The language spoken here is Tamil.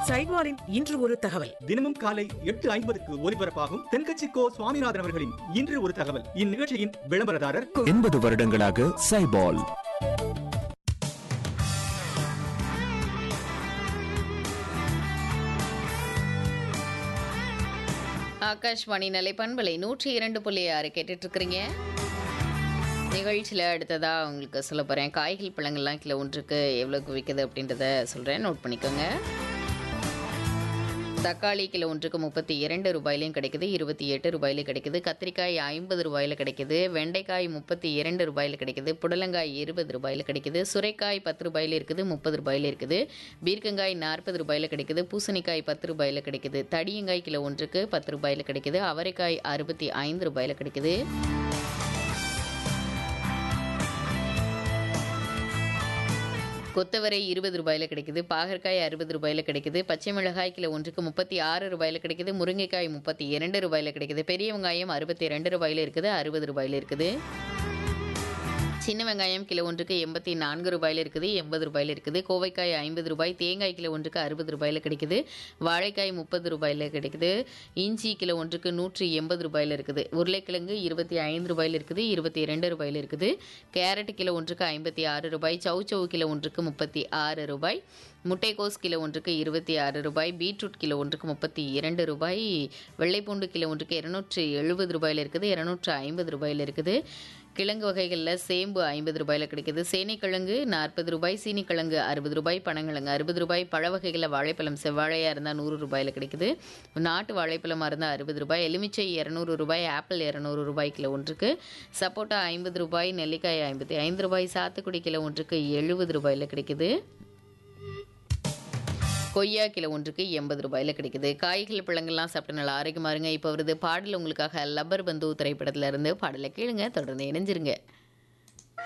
சைவாரின் இன்று ஒரு தகவல் தினமும் காலை எட்டு ஐம்பதுக்கு ஒலிபரப்பாகும் தென்கட்சி கோ சுவாமிநாதன் அவர்களின் இன்று ஒரு தகவல் இந்நிகழ்ச்சியின் விளம்பரதாரர் எண்பது வருடங்களாக சைபால் ஆகாஷ்வாணி நிலை பண்பலை நூற்றி இரண்டு புள்ளி ஆறு கேட்டுட்டு இருக்கிறீங்க நிகழ்ச்சியில் அடுத்ததாக உங்களுக்கு சொல்ல போகிறேன் காய்கள் பழங்கள்லாம் கிலோ ஒன்றுக்கு எவ்வளோக்கு விற்குது அப்படின்றத சொல்கிறேன் நோட் பண்ணிக்கோங்க தக்காளி கிலோ ஒன்றுக்கு முப்பத்தி இரண்டு ரூபாயிலையும் கிடைக்குது இருபத்தி எட்டு ரூபாயிலும் கிடைக்குது கத்திரிக்காய் ஐம்பது ரூபாயில் கிடைக்குது வெண்டைக்காய் முப்பத்தி இரண்டு ரூபாயில் கிடைக்குது புடலங்காய் இருபது ரூபாயில் கிடைக்குது சுரைக்காய் பத்து ரூபாயில் இருக்குது முப்பது ரூபாயில் இருக்குது பீர்க்கங்காய் நாற்பது ரூபாயில் கிடைக்குது பூசணிக்காய் பத்து ரூபாயில் கிடைக்குது தடியங்காய் கிலோ ஒன்றுக்கு பத்து ரூபாயில் கிடைக்குது அவரைக்காய் அறுபத்தி ஐந்து ரூபாயில் கிடைக்குது கொத்தவரை இருபது ரூபாயில் கிடைக்குது பாகற்காய் அறுபது ரூபாயில் கிடைக்குது பச்சை மிளகாய் கிலோ ஒன்றுக்கு முப்பத்தி ஆறு ரூபாயில் கிடைக்குது முருங்கைக்காய் முப்பத்தி இரண்டு ரூபாயில் கிடைக்குது பெரிய வெங்காயம் அறுபத்தி ரெண்டு ரூபாயில் இருக்குது அறுபது ரூபாயில் இருக்குது சின்ன வெங்காயம் கிலோ ஒன்றுக்கு எண்பத்தி நான்கு ரூபாயில் இருக்குது எண்பது ரூபாயில் இருக்குது கோவைக்காய் ஐம்பது ரூபாய் தேங்காய் கிலோ ஒன்றுக்கு அறுபது ரூபாயில் கிடைக்குது வாழைக்காய் முப்பது ரூபாயில் கிடைக்குது இஞ்சி கிலோ ஒன்றுக்கு நூற்றி எண்பது ரூபாயில் இருக்குது உருளைக்கிழங்கு இருபத்தி ஐந்து ரூபாயில் இருக்குது இருபத்தி இரண்டு ரூபாயில் இருக்குது கேரட் கிலோ ஒன்றுக்கு ஐம்பத்தி ஆறு ரூபாய் சவு சவு கிலோ ஒன்றுக்கு முப்பத்தி ஆறு ரூபாய் முட்டைக்கோஸ் கிலோ ஒன்றுக்கு இருபத்தி ஆறு ரூபாய் பீட்ரூட் கிலோ ஒன்றுக்கு முப்பத்தி இரண்டு ரூபாய் வெள்ளைப்பூண்டு கிலோ ஒன்றுக்கு இருநூற்றி எழுபது ரூபாயில் இருக்குது இருநூற்று ஐம்பது ரூபாயில் இருக்குது கிழங்கு வகைகளில் சேம்பு ஐம்பது ரூபாயில் கிடைக்குது சேனைக்கிழங்கு நாற்பது ரூபாய் சீனிக்கிழங்கு அறுபது ரூபாய் பனங்கிழங்கு அறுபது ரூபாய் பழ வகைகளில் வாழைப்பழம் செவ்வாழையாக இருந்தால் நூறு ரூபாயில் கிடைக்குது நாட்டு வாழைப்பழமாக இருந்தால் அறுபது ரூபாய் எலுமிச்சை இரநூறு ரூபாய் ஆப்பிள் இரநூறு ரூபாய் கிலோ ஒன்றுக்கு சப்போட்டா ஐம்பது ரூபாய் நெல்லிக்காய் ஐம்பத்தி ஐந்து ரூபாய் சாத்துக்குடி கிலோ ஒன்றுக்கு எழுபது ரூபாயில் கிடைக்குது கொய்யா கிலோ ஒன்றுக்கு எண்பது ரூபாயில் கிடைக்குது காய்கள் பழங்கள்லாம் சாப்பிட்டு நல்லா ஆரோக்கியமா இருங்க இப்போ வருது பாடல் உங்களுக்காக லப்பர் பந்து திரைப்படத்துல இருந்து பாடலை கேளுங்க தொடர்ந்து இணைஞ்சிருங்க